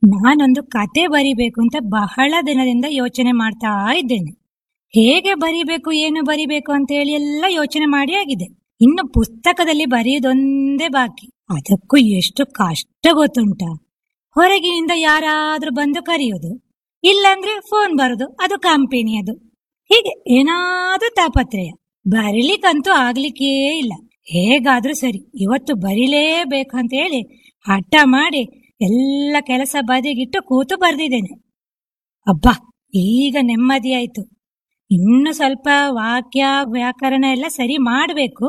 ನಾನೊಂದು ಕತೆ ಬರಿಬೇಕು ಅಂತ ಬಹಳ ದಿನದಿಂದ ಯೋಚನೆ ಮಾಡ್ತಾ ಇದ್ದೇನೆ ಹೇಗೆ ಬರಿಬೇಕು ಏನು ಬರಿಬೇಕು ಅಂತ ಹೇಳಿ ಎಲ್ಲ ಯೋಚನೆ ಮಾಡಿ ಆಗಿದೆ ಇನ್ನು ಪುಸ್ತಕದಲ್ಲಿ ಬರೆಯುವುದೊಂದೇ ಬಾಕಿ ಅದಕ್ಕೂ ಎಷ್ಟು ಕಷ್ಟ ಗೊತ್ತುಂಟ ಹೊರಗಿನಿಂದ ಯಾರಾದ್ರೂ ಬಂದು ಕರೆಯೋದು ಇಲ್ಲಾಂದ್ರೆ ಫೋನ್ ಬರೋದು ಅದು ಕಂಪನಿಯದು ಹೀಗೆ ಏನಾದ್ರೂ ತಾಪತ್ರಯ ಬರಿಲಿಕ್ಕಂತೂ ಆಗ್ಲಿಕ್ಕೇ ಇಲ್ಲ ಹೇಗಾದ್ರೂ ಸರಿ ಇವತ್ತು ಬರಿಲೇಬೇಕು ಅಂತ ಹೇಳಿ ಹಠ ಮಾಡಿ ಎಲ್ಲ ಕೆಲಸ ಬದಿಗಿಟ್ಟು ಕೂತು ಬರ್ದಿದ್ದೇನೆ ಅಬ್ಬಾ ಈಗ ನೆಮ್ಮದಿ ಆಯ್ತು ಇನ್ನು ಸ್ವಲ್ಪ ವಾಕ್ಯ ವ್ಯಾಕರಣ ಎಲ್ಲ ಸರಿ ಮಾಡಬೇಕು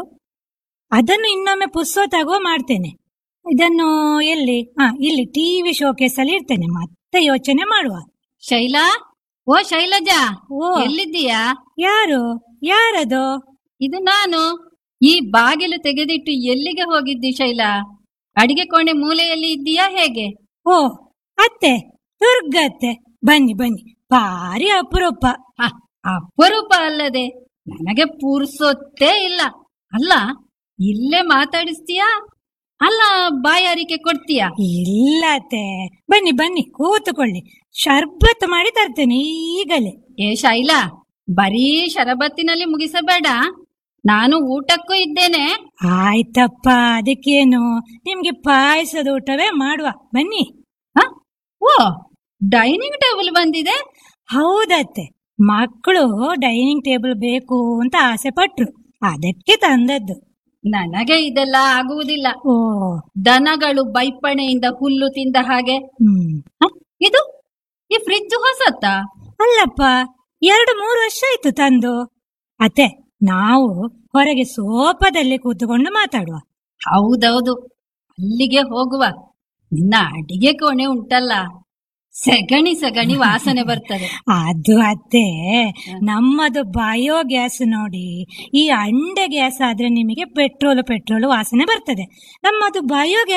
ಅದನ್ನು ಇನ್ನೊಮ್ಮೆ ಪುಸ್ತಕವೋ ಮಾಡ್ತೇನೆ ಇದನ್ನು ಎಲ್ಲಿ ಹಾ ಇಲ್ಲಿ ಟಿವಿ ಶೋಕೇಸ್ ಅಲ್ಲಿ ಇರ್ತೇನೆ ಮತ್ತೆ ಯೋಚನೆ ಮಾಡುವ ಶೈಲಾ ಓ ಶೈಲಜಾ ಓ ಎಲ್ಲಿದ್ದೀಯಾ ಯಾರು ಯಾರದು ಇದು ನಾನು ಈ ಬಾಗಿಲು ತೆಗೆದಿಟ್ಟು ಎಲ್ಲಿಗೆ ಹೋಗಿದ್ದಿ ಶೈಲಾ ಅಡಿಗೆ ಕೋಣೆ ಮೂಲೆಯಲ್ಲಿ ಇದ್ದೀಯಾ ಹೇಗೆ ಓ ಅತ್ತೆ ದುರ್ಗತ್ತೆ ಬನ್ನಿ ಬನ್ನಿ ಭಾರಿ ಅಪರೂಪ ಹ, ಅಪರೂಪ ಅಲ್ಲದೆ ನನಗೆ ಪೂರ್ಸೊತ್ತೇ ಇಲ್ಲ ಅಲ್ಲ ಇಲ್ಲೇ ಮಾತಾಡಿಸ್ತೀಯಾ ಅಲ್ಲ ಬಾಯಾರಿಕೆ ಕೊಡ್ತೀಯಾ ಇಲ್ಲ ಅತ್ತೆ ಬನ್ನಿ ಬನ್ನಿ ಕೂತುಕೊಳ್ಳಿ ಶರ್ಬತ್ ಮಾಡಿ ತರ್ತೇನೆ ಈಗಲೇ ಏ ಶೈಲಾ ಬರೀ ಶರಬತ್ತಿನಲ್ಲಿ ಮುಗಿಸಬೇಡ ನಾನು ಊಟಕ್ಕೂ ಇದ್ದೇನೆ ಆಯ್ತಪ್ಪ ಅದಕ್ಕೇನು ನಿಮ್ಗೆ ಪಾಯಸದ ಊಟವೇ ಮಾಡುವ ಬನ್ನಿ ಹ? ಓ ಡೈನಿಂಗ್ ಟೇಬಲ್ ಬಂದಿದೆ ಹೌದತ್ತೆ ಮಕ್ಕಳು ಡೈನಿಂಗ್ ಟೇಬಲ್ ಬೇಕು ಅಂತ ಆಸೆ ಪಟ್ರು ಅದಕ್ಕೆ ತಂದದ್ದು ನನಗೆ ಇದೆಲ್ಲ ಆಗುವುದಿಲ್ಲ ಓ ದನಗಳು ಬೈಪಣೆಯಿಂದ ಹುಲ್ಲು ತಿಂದ ಹಾಗೆ ಹ್ಮ್ ಹ? ಇದು ಈ ಫ್ರಿಡ್ಜ್ ಹೊಸತ್ತ ಅಲ್ಲಪ್ಪ ಎರಡು ಮೂರು ವರ್ಷ ಆಯ್ತು ತಂದು ಅತ್ತೆ ನಾವು ಹೊರಗೆ ಸೋಫಾದಲ್ಲಿ ಕೂತುಕೊಂಡು ಮಾತಾಡುವ ಹೌದೌದು ಅಲ್ಲಿಗೆ ಹೋಗುವ ನಿನ್ನ ಅಡಿಗೆ ಕೋಣೆ ಉಂಟಲ್ಲ ಸೆಗಣಿ ಸೆಗಣಿ ವಾಸನೆ ಬರ್ತದೆ ಅದು ಅತ್ತೆ ನಮ್ಮದು ಬಯೋ ಗ್ಯಾಸ್ ನೋಡಿ ಈ ಅಂಡೆ ಗ್ಯಾಸ್ ಆದ್ರೆ ನಿಮಗೆ ಪೆಟ್ರೋಲ್ ಪೆಟ್ರೋಲ್ ವಾಸನೆ ಬರ್ತದೆ ನಮ್ಮದು ಬಯೋ